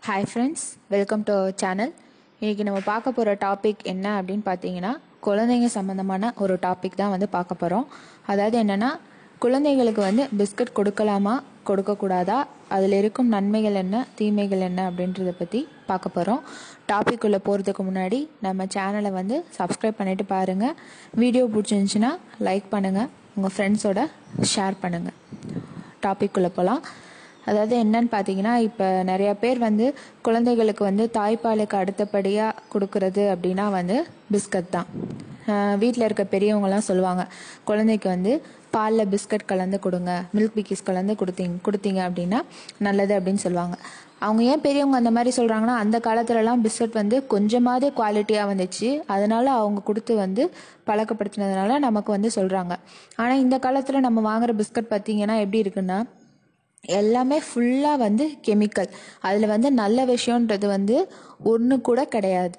hi friends welcome to our channel இன்றைக்கி நம்ம பார்க்க போகிற டாபிக் என்ன அப்படின்னு பார்த்தீங்கன்னா குழந்தைங்க சம்மந்தமான ஒரு டாபிக் தான் வந்து பார்க்க போகிறோம் அதாவது என்னென்னா குழந்தைங்களுக்கு வந்து பிஸ்கட் கொடுக்கலாமா கொடுக்கக்கூடாதா அதில் இருக்கும் நன்மைகள் என்ன தீமைகள் என்ன அப்படின்றத பற்றி பார்க்க போகிறோம் டாபிக் உள்ள போகிறதுக்கு முன்னாடி நம்ம சேனலை வந்து சப்ஸ்கிரைப் பண்ணிவிட்டு பாருங்கள் வீடியோ பிடிச்சிருந்துச்சின்னா லைக் பண்ணுங்கள் உங்கள் ஃப்ரெண்ட்ஸோட ஷேர் பண்ணுங்கள் டாபிக் உள்ள போகலாம் அதாவது என்னன்னு பார்த்தீங்கன்னா இப்போ நிறைய பேர் வந்து குழந்தைகளுக்கு வந்து தாய்ப்பாலுக்கு அடுத்தபடியாக கொடுக்கறது அப்படின்னா வந்து பிஸ்கட் தான் வீட்டில் இருக்க பெரியவங்கலாம் சொல்லுவாங்க குழந்தைக்கு வந்து பாலில் பிஸ்கட் கலந்து கொடுங்க மில்க் பிக்கிஸ் கலந்து கொடுத்தீங்க கொடுத்தீங்க அப்படின்னா நல்லது அப்படின்னு சொல்லுவாங்க அவங்க ஏன் பெரியவங்க அந்த மாதிரி சொல்கிறாங்கன்னா அந்த காலத்துலலாம் பிஸ்கட் வந்து கொஞ்சமாவது குவாலிட்டியாக வந்துச்சு அதனால அவங்க கொடுத்து வந்து பழக்கப்படுத்தினதுனால நமக்கு வந்து சொல்கிறாங்க ஆனால் இந்த காலத்தில் நம்ம வாங்குற பிஸ்கட் பார்த்தீங்கன்னா எப்படி இருக்குன்னா எல்லாமே ஃபுல்லாக வந்து கெமிக்கல் அதில் வந்து நல்ல விஷயன்றது வந்து ஒன்று கூட கிடையாது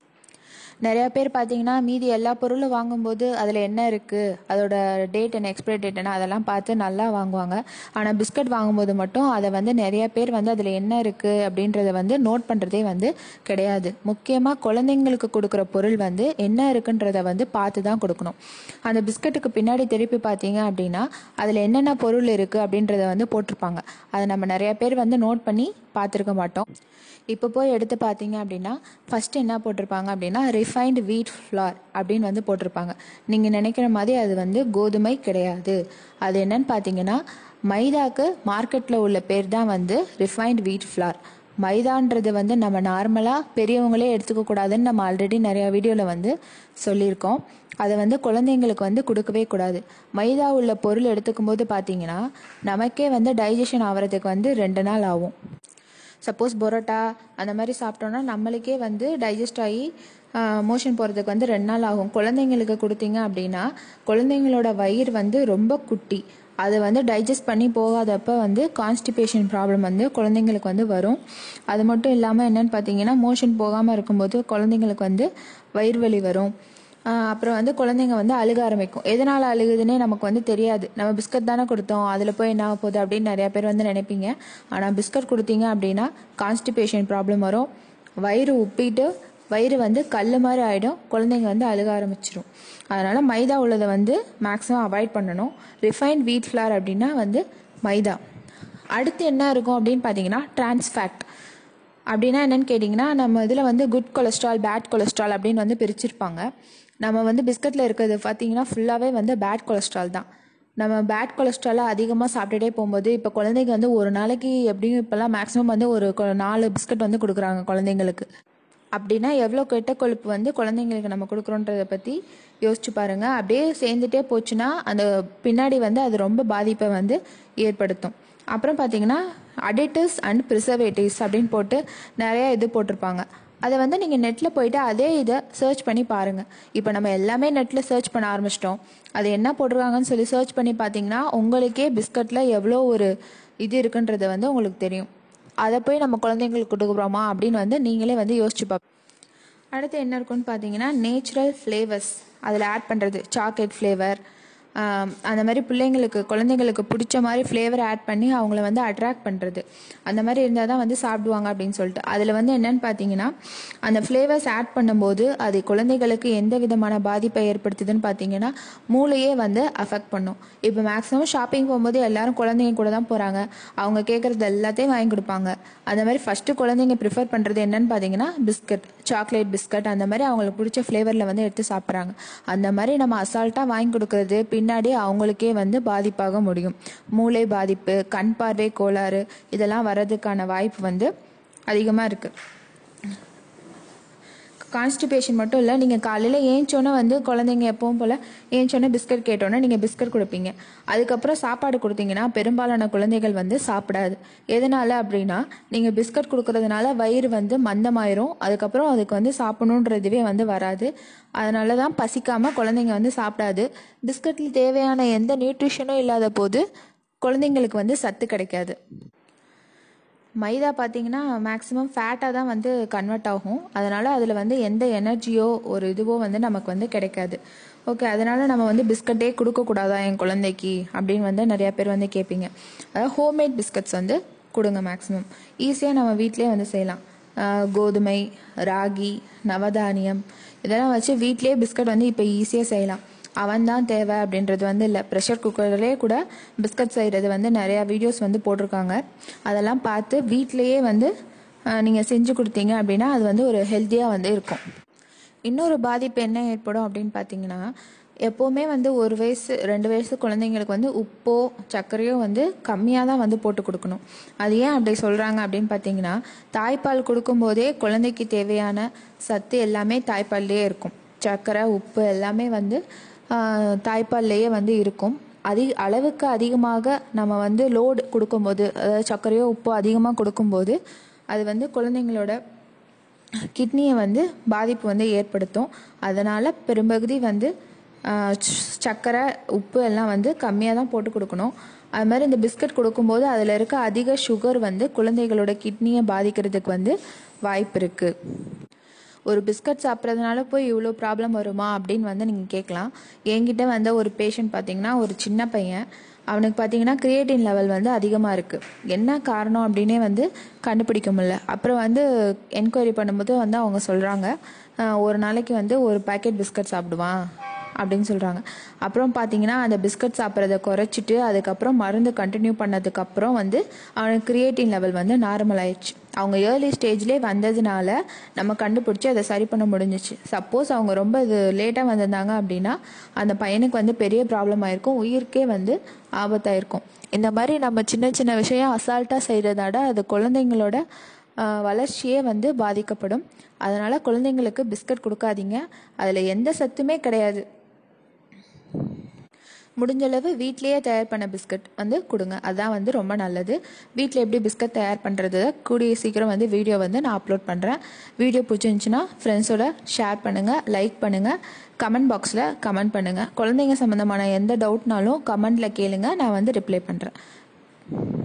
நிறையா பேர் பார்த்தீங்கன்னா மீதி எல்லா பொருளும் வாங்கும்போது அதில் என்ன இருக்குது அதோட டேட் என்ன எக்ஸ்பைரி டேட் என்ன அதெல்லாம் பார்த்து நல்லா வாங்குவாங்க ஆனால் பிஸ்கட் வாங்கும்போது மட்டும் அதை வந்து நிறைய பேர் வந்து அதில் என்ன இருக்குது அப்படின்றத வந்து நோட் பண்ணுறதே வந்து கிடையாது முக்கியமாக குழந்தைங்களுக்கு கொடுக்குற பொருள் வந்து என்ன இருக்குன்றத வந்து பார்த்து தான் கொடுக்கணும் அந்த பிஸ்கட்டுக்கு பின்னாடி திருப்பி பார்த்தீங்க அப்படின்னா அதில் என்னென்ன பொருள் இருக்குது அப்படின்றத வந்து போட்டிருப்பாங்க அதை நம்ம நிறைய பேர் வந்து நோட் பண்ணி பார்த்துருக்க மாட்டோம் இப்போ போய் எடுத்து பார்த்தீங்க அப்படின்னா ஃபஸ்ட்டு என்ன போட்டிருப்பாங்க அப்படின்னா ரிஃபைன்டு வீட் ஃப்ளார் அப்படின்னு வந்து போட்டிருப்பாங்க நீங்கள் நினைக்கிற மாதிரி அது வந்து கோதுமை கிடையாது அது என்னன்னு பார்த்தீங்கன்னா மைதாக்கு மார்க்கெட்டில் உள்ள பேர் தான் வந்து ரிஃபைன்டு வீட் ஃப்ளார் மைதான்றது வந்து நம்ம நார்மலாக பெரியவங்களே எடுத்துக்க கூடாதுன்னு நம்ம ஆல்ரெடி நிறையா வீடியோவில் வந்து சொல்லியிருக்கோம் அதை வந்து குழந்தைங்களுக்கு வந்து கொடுக்கவே கூடாது மைதா உள்ள பொருள் எடுத்துக்கும் போது பார்த்தீங்கன்னா நமக்கே வந்து டைஜஷன் ஆகிறதுக்கு வந்து ரெண்டு நாள் ஆகும் சப்போஸ் பரோட்டா அந்த மாதிரி சாப்பிட்டோன்னா நம்மளுக்கே வந்து டைஜஸ்ட் ஆகி மோஷன் போகிறதுக்கு வந்து ரெண்டு நாள் ஆகும் குழந்தைங்களுக்கு கொடுத்தீங்க அப்படின்னா குழந்தைங்களோட வயிறு வந்து ரொம்ப குட்டி அது வந்து டைஜஸ்ட் பண்ணி போகாதப்ப வந்து கான்ஸ்டிபேஷன் ப்ராப்ளம் வந்து குழந்தைங்களுக்கு வந்து வரும் அது மட்டும் இல்லாமல் என்னென்னு பார்த்தீங்கன்னா மோஷன் போகாமல் இருக்கும்போது குழந்தைங்களுக்கு வந்து வயிறு வலி வரும் அப்புறம் வந்து குழந்தைங்க வந்து அழுக ஆரம்பிக்கும் எதனால் அழுகுதுன்னே நமக்கு வந்து தெரியாது நம்ம பிஸ்கட் தானே கொடுத்தோம் அதில் போய் என்ன ஆக போகுது அப்படின்னு நிறையா பேர் வந்து நினைப்பீங்க ஆனால் பிஸ்கட் கொடுத்தீங்க அப்படின்னா கான்ஸ்டிபேஷன் ப்ராப்ளம் வரும் வயிறு உப்பிட்டு வயிறு வந்து கல் மாதிரி ஆகிடும் குழந்தைங்க வந்து அழுக ஆரம்பிச்சிடும் அதனால் மைதா உள்ளதை வந்து மேக்ஸிமம் அவாய்ட் பண்ணணும் ரிஃபைன்ட் வீட் ஃப்ளார் அப்படின்னா வந்து மைதா அடுத்து என்ன இருக்கும் அப்படின்னு பார்த்தீங்கன்னா டிரான்ஸ்ஃபேக்ட் அப்படின்னா என்னென்னு கேட்டிங்கன்னா நம்ம இதில் வந்து குட் கொலஸ்ட்ரால் பேட் கொலஸ்ட்ரால் அப்படின்னு வந்து பிரிச்சிருப்பாங்க நம்ம வந்து பிஸ்கட்டில் இருக்கிறது பார்த்தீங்கன்னா ஃபுல்லாகவே வந்து பேட் கொலஸ்ட்ரால் தான் நம்ம பேட் கொலஸ்ட்ராலை அதிகமாக சாப்பிட்டுட்டே போகும்போது இப்போ குழந்தைங்க வந்து ஒரு நாளைக்கு எப்படியும் இப்போல்லாம் மேக்ஸிமம் வந்து ஒரு நாலு பிஸ்கட் வந்து கொடுக்குறாங்க குழந்தைங்களுக்கு அப்படின்னா எவ்வளோ கெட்ட கொழுப்பு வந்து குழந்தைங்களுக்கு நம்ம கொடுக்குறோன்றதை பற்றி யோசிச்சு பாருங்கள் அப்படியே சேர்ந்துட்டே போச்சுன்னா அந்த பின்னாடி வந்து அது ரொம்ப பாதிப்பை வந்து ஏற்படுத்தும் அப்புறம் பார்த்தீங்கன்னா அடிட்டிவ்ஸ் அண்ட் ப்ரிசர்வேட்டிவ்ஸ் அப்படின்னு போட்டு நிறைய இது போட்டிருப்பாங்க அதை வந்து நீங்கள் நெட்டில் போயிட்டு அதே இதை சர்ச் பண்ணி பாருங்கள் இப்போ நம்ம எல்லாமே நெட்டில் சர்ச் பண்ண ஆரம்பிச்சிட்டோம் அது என்ன போட்டிருக்காங்கன்னு சொல்லி சர்ச் பண்ணி பார்த்தீங்கன்னா உங்களுக்கே பிஸ்கட்டில் எவ்வளோ ஒரு இது இருக்குன்றது வந்து உங்களுக்கு தெரியும் அதை போய் நம்ம குழந்தைங்களுக்கு கொடுக்குறோமா அப்படின்னு வந்து நீங்களே வந்து யோசிச்சு பார்ப்போம் அடுத்து என்ன இருக்குன்னு பார்த்தீங்கன்னா நேச்சுரல் ஃப்ளேவர்ஸ் அதில் ஆட் பண்ணுறது சாக்லேட் ஃப்ளேவர் அந்த மாதிரி பிள்ளைங்களுக்கு குழந்தைங்களுக்கு பிடிச்ச மாதிரி ஃப்ளேவர் ஆட் பண்ணி அவங்கள வந்து அட்ராக்ட் பண்ணுறது அந்த மாதிரி இருந்தால் தான் வந்து சாப்பிடுவாங்க அப்படின்னு சொல்லிட்டு அதில் வந்து என்னென்னு பார்த்தீங்கன்னா அந்த ஃப்ளேவர்ஸ் ஆட் பண்ணும்போது அது குழந்தைகளுக்கு எந்த விதமான பாதிப்பை ஏற்படுத்துதுன்னு பார்த்தீங்கன்னா மூளையே வந்து அஃபெக்ட் பண்ணும் இப்போ மேக்ஸிமம் ஷாப்பிங் போகும்போது எல்லாரும் குழந்தைங்க கூட தான் போகிறாங்க அவங்க கேட்குறது எல்லாத்தையும் வாங்கி கொடுப்பாங்க அந்த மாதிரி ஃபஸ்ட்டு குழந்தைங்க ப்ரிஃபர் பண்ணுறது என்னன்னு பார்த்தீங்கன்னா பிஸ்கட் சாக்லேட் பிஸ்கட் அந்த மாதிரி அவங்களுக்கு பிடிச்ச ஃப்ளேவரில் வந்து எடுத்து சாப்பிட்றாங்க அந்த மாதிரி நம்ம அசால்ட்டாக வாங்கி கொடுக்குறது பின்னாடி அவங்களுக்கே வந்து பாதிப்பாக முடியும் மூளை பாதிப்பு கண் பார்வை கோளாறு இதெல்லாம் வர்றதுக்கான வாய்ப்பு வந்து அதிகமாக இருக்குது கான்ஸ்டிபேஷன் மட்டும் இல்லை நீங்கள் காலையில் ஏஞ்சோன்னே வந்து குழந்தைங்க எப்பவும் போல் ஏஞ்சோன்னே பிஸ்கட் கேட்டோன்னே நீங்கள் பிஸ்கட் கொடுப்பீங்க அதுக்கப்புறம் சாப்பாடு கொடுத்தீங்கன்னா பெரும்பாலான குழந்தைகள் வந்து சாப்பிடாது எதனால் அப்படின்னா நீங்கள் பிஸ்கட் கொடுக்கறதுனால வயிறு வந்து மந்தமாயிரும் அதுக்கப்புறம் அதுக்கு வந்து சாப்பிடணுன்றதுவே வந்து வராது அதனால தான் பசிக்காமல் குழந்தைங்க வந்து சாப்பிடாது பிஸ்கட்டில் தேவையான எந்த நியூட்ரிஷனும் இல்லாத போது குழந்தைங்களுக்கு வந்து சத்து கிடைக்காது மைதா பார்த்தீங்கன்னா மேக்ஸிமம் ஃபேட்டாக தான் வந்து கன்வெர்ட் ஆகும் அதனால் அதில் வந்து எந்த எனர்ஜியோ ஒரு இதுவோ வந்து நமக்கு வந்து கிடைக்காது ஓகே அதனால் நம்ம வந்து பிஸ்கட்டே கொடுக்கக்கூடாதா என் குழந்தைக்கு அப்படின்னு வந்து நிறையா பேர் வந்து கேட்பீங்க அதாவது ஹோம்மேட் பிஸ்கட்ஸ் வந்து கொடுங்க மேக்ஸிமம் ஈஸியாக நம்ம வீட்டிலே வந்து செய்யலாம் ஆஹ் கோதுமை ராகி நவதானியம் இதெல்லாம் வச்சு வீட்டிலேயே பிஸ்கட் வந்து இப்போ ஈஸியாக செய்யலாம் அவன் தான் தேவை அப்படின்றது வந்து இல்லை ப்ரெஷர் குக்கர்லேயே கூட பிஸ்கட் செய்கிறது வந்து நிறையா வீடியோஸ் வந்து போட்டிருக்காங்க அதெல்லாம் பார்த்து வீட்டிலேயே வந்து நீங்கள் செஞ்சு கொடுத்தீங்க அப்படின்னா அது வந்து ஒரு ஹெல்த்தியாக வந்து இருக்கும் இன்னொரு பாதிப்பு என்ன ஏற்படும் அப்படின்னு பார்த்தீங்கன்னா எப்போவுமே வந்து ஒரு வயசு ரெண்டு வயசு குழந்தைங்களுக்கு வந்து உப்போ சர்க்கரையோ வந்து கம்மியாக தான் வந்து போட்டு கொடுக்கணும் அது ஏன் அப்படி சொல்கிறாங்க அப்படின்னு பார்த்தீங்கன்னா தாய்ப்பால் கொடுக்கும்போதே குழந்தைக்கு தேவையான சத்து எல்லாமே தாய்ப்பால்லையே இருக்கும் சர்க்கரை உப்பு எல்லாமே வந்து ஆஹ், தாய்ப்பால்லையே வந்து இருக்கும் அதிக அளவுக்கு அதிகமாக நம்ம வந்து லோடு கொடுக்கும்போது அதாவது சர்க்கரையோ உப்போ அதிகமாக கொடுக்கும்போது அது வந்து குழந்தைங்களோட கிட்னியை வந்து பாதிப்பு வந்து ஏற்படுத்தும் அதனால் பெரும்பகுதி வந்து ஆஹ், ச- சர்க்கரை உப்பு எல்லாம் வந்து கம்மியாக தான் போட்டு கொடுக்கணும் அது மாதிரி இந்த பிஸ்கட் கொடுக்கும்போது அதில் இருக்க அதிக சுகர் வந்து குழந்தைகளோட கிட்னியை பாதிக்கிறதுக்கு வந்து வாய்ப்பு இருக்குது ஒரு பிஸ்கட் சாப்பிட்றதுனால போய் இவ்வளோ ப்ராப்ளம் வருமா அப்படின்னு வந்து நீங்கள் கேட்கலாம் என்கிட்ட வந்த ஒரு பேஷண்ட் பார்த்தீங்கன்னா ஒரு சின்ன பையன் அவனுக்கு பார்த்தீங்கன்னா கிரியேட்டின் லெவல் வந்து அதிகமாக இருக்குது என்ன காரணம் அப்படின்னே வந்து கண்டுபிடிக்க முடியல அப்புறம் வந்து என்கொயரி பண்ணும்போது வந்து அவங்க சொல்கிறாங்க ஒரு நாளைக்கு வந்து ஒரு பாக்கெட் பிஸ்கட் சாப்பிடுவான் அப்படின்னு சொல்கிறாங்க அப்புறம் பார்த்தீங்கன்னா அந்த பிஸ்கட் சாப்பிட்றத குறைச்சிட்டு அதுக்கப்புறம் மருந்து கண்டினியூ பண்ணதுக்கப்புறம் வந்து அவனுக்கு கிரியேட்டின் லெவல் வந்து நார்மல் ஆயிடுச்சு அவங்க ஏர்லி ஸ்டேஜ்லேயே வந்ததுனால நம்ம கண்டுபிடிச்சி அதை சரி பண்ண முடிஞ்சிச்சு சப்போஸ் அவங்க ரொம்ப இது லேட்டாக வந்திருந்தாங்க அப்படின்னா அந்த பையனுக்கு வந்து பெரிய ப்ராப்ளம் ஆயிருக்கும் உயிருக்கே வந்து ஆபத்தாயிருக்கும் இந்த மாதிரி நம்ம சின்ன சின்ன விஷயம் அசால்ட்டாக செய்கிறதாட அது குழந்தைங்களோட ஆஹ், வளர்ச்சியே வந்து பாதிக்கப்படும் அதனால் குழந்தைங்களுக்கு பிஸ்கட் கொடுக்காதீங்க அதில் எந்த சத்துமே கிடையாது முடிஞ்சளவு வீட்லேயே தயார் பண்ண பிஸ்கட் வந்து கொடுங்க அதான் வந்து ரொம்ப நல்லது வீட்டில் எப்படி பிஸ்கட் தயார் பண்ணுறது கூடிய சீக்கிரம் வந்து வீடியோ வந்து நான் அப்லோட் பண்ணுறேன் வீடியோ பிடிச்சிருந்துச்சுன்னா ஃப்ரெண்ட்ஸோட ஷேர் பண்ணுங்கள் லைக் பண்ணுங்கள் கமெண்ட் பாக்ஸில் கமெண்ட் பண்ணுங்கள் குழந்தைங்க சம்மந்தமான எந்த டவுட்னாலும் கமெண்டில் கேளுங்க நான் வந்து ரிப்ளை பண்ணுறேன்